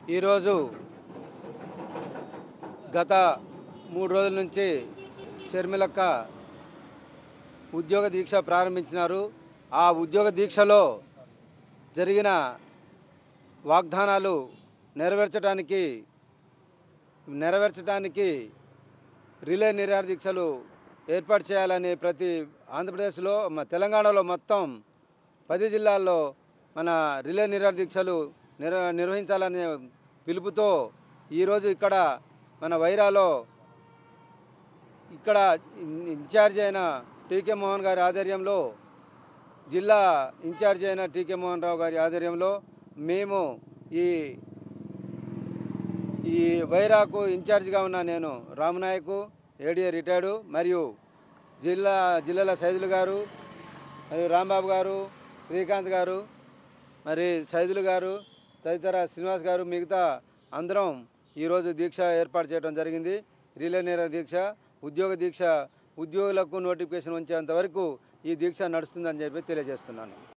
ఈరోజు గత మూడు రోజుల నుంచి షర్మిలక్క ఉద్యోగ దీక్ష ప్రారంభించినారు ఆ ఉద్యోగ దీక్షలో జరిగిన వాగ్దానాలు నెరవేర్చడానికి నెరవేర్చడానికి రిలే నిరాహార దీక్షలు ఏర్పాటు చేయాలని ప్రతి ఆంధ్రప్రదేశ్లో మ- తెలంగాణలో మొత్తం పది జిల్లాల్లో మన రిలే నిరాహార దీక్షలు నిర్ నిర్వహించాలనే పిలుపుతో ఈరోజు ఇక్కడ మన వైరాలో ఇక్కడ ఇన్- ఇన్ఛార్జ్ అయిన టీకే మోహన్ గారి ఆధ్వర్యంలో జిల్లా ఇన్ఛార్జ్ అయిన టీకే మోహన్ రావు గారి ఆధ్వర్యంలో మేము ఈ ఈ వైరాకు ఇన్ఛార్జిగా ఉన్న నేను రామనాయకు ఏడిఏ రిటైర్డు మరియు జిల్లా జిల్లాల సైదులు గారు మరియు రాంబాబు గారు శ్రీకాంత్ గారు మరి సైదులు గారు తదితర శ్రీనివాస్ గారు మిగతా అందరం ఈరోజు దీక్ష ఏర్పాటు చేయడం జరిగింది రిలే నేర దీక్ష ఉద్యోగ దీక్ష ఉద్యోగులకు నోటిఫికేషన్ ఉంచేంత వరకు ఈ దీక్ష నడుస్తుందని చెప్పి తెలియజేస్తున్నాను